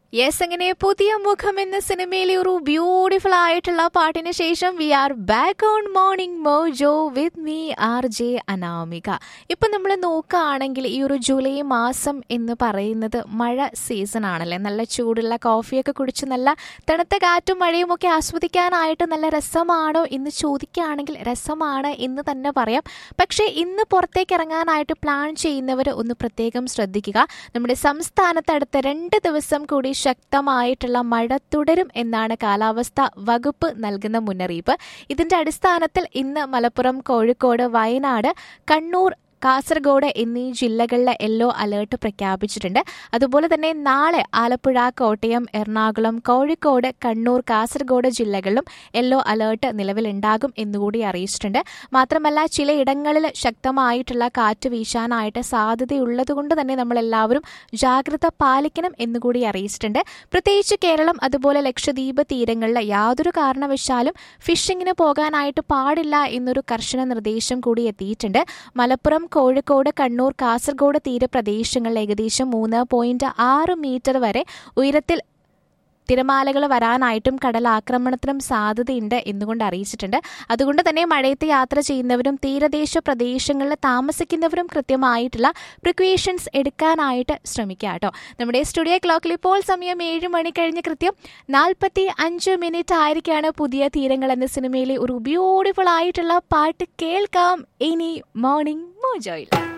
yes അങ്ങനെ പുതിയ മുഖം എന്ന സിനിമയിലെ ഒരു ബ്യൂട്ടിഫുൾ ആയിട്ടുള്ള പാട്ടിന് ശേഷം we are back on morning mojo with me R J Anamika ഇപ്പൊ നമ്മൾ നോക്കുകയാണെങ്കിൽ ഈ ഒരു ജൂലൈ മാസം എന്ന് പറയുന്നത് മഴ സീസൺ ആണല്ലേ നല്ല ചൂടുള്ള കോഫിയൊക്കെ കുടിച്ച് നല്ല തണുത്ത കാറ്റും മഴയും ഒക്കെ ആസ്വദിക്കാനായിട്ട് നല്ല രസമാണോ എന്ന് ചോദിക്കുകയാണെങ്കിൽ രസമാണ് എന്ന് തന്നെ പറയാം പക്ഷേ ഇന്ന് പുറത്തേക്ക് ഇറങ്ങാനായിട്ട് പ്ലാൻ ചെയ്യുന്നവർ ഒന്ന് പ്രത്യേകം ശ്രദ്ധിക്കുക നമ്മുടെ സംസ്ഥാനത്ത് അടുത്ത രണ്ട് ദിവസം കൂടി ശക്തമായിട്ടുള്ള മഴ തുടരും എന്നാണ് കാലാവസ്ഥ വകുപ്പ് നൽകുന്ന മുന്നറിയിപ്പ് ഇതിന്റെ അടിസ്ഥാനത്തിൽ ഇന്ന് മലപ്പുറം കോഴിക്കോട് വയനാട് കണ്ണൂർ കാസർഗോഡ് എന്നീ ജില്ലകളിലെ യെല്ലോ അലേർട്ട് പ്രഖ്യാപിച്ചിട്ടുണ്ട് അതുപോലെ തന്നെ നാളെ ആലപ്പുഴ കോട്ടയം എറണാകുളം കോഴിക്കോട് കണ്ണൂർ കാസർഗോഡ് ജില്ലകളിലും യെല്ലോ അലേർട്ട് നിലവിലുണ്ടാകും എന്നുകൂടി അറിയിച്ചിട്ടുണ്ട് മാത്രമല്ല ചിലയിടങ്ങളിൽ ശക്തമായിട്ടുള്ള കാറ്റ് വീശാനായിട്ട് സാധ്യതയുള്ളതുകൊണ്ട് തന്നെ നമ്മൾ എല്ലാവരും ജാഗ്രത പാലിക്കണം എന്നുകൂടി അറിയിച്ചിട്ടുണ്ട് പ്രത്യേകിച്ച് കേരളം അതുപോലെ ലക്ഷദ്വീപ് തീരങ്ങളിൽ യാതൊരു കാരണവശാലും ഫിഷിങ്ങിന് പോകാനായിട്ട് പാടില്ല എന്നൊരു കർശന നിർദ്ദേശം കൂടി എത്തിയിട്ടുണ്ട് മലപ്പുറം കോഴിക്കോട് കണ്ണൂർ കാസർഗോഡ് തീരപ്രദേശങ്ങളിൽ ഏകദേശം മൂന്ന് പോയിന്റ് ആറ് മീറ്റർ വരെ ഉയരത്തിൽ തിരമാലകൾ വരാനായിട്ടും കടലാക്രമണത്തിനും സാധ്യതയുണ്ട് എന്നുകൊണ്ട് അറിയിച്ചിട്ടുണ്ട് അതുകൊണ്ട് തന്നെ മഴയത്ത് യാത്ര ചെയ്യുന്നവരും തീരദേശ പ്രദേശങ്ങളിൽ താമസിക്കുന്നവരും കൃത്യമായിട്ടുള്ള പ്രിക്വേഷൻസ് എടുക്കാനായിട്ട് ശ്രമിക്കുക കേട്ടോ നമ്മുടെ സ്റ്റുഡിയോ ക്ലോക്കിൽ ഇപ്പോൾ സമയം ഏഴ് മണി കഴിഞ്ഞ് കൃത്യം നാൽപ്പത്തി അഞ്ച് മിനിറ്റ് ആയിരിക്കാണ് പുതിയ തീരങ്ങൾ എന്ന സിനിമയിലെ ഒരു ബ്യൂട്ടിഫുൾ ആയിട്ടുള്ള പാട്ട് കേൾക്കാം ഇനി മോർണിംഗ് മോജോയിൽ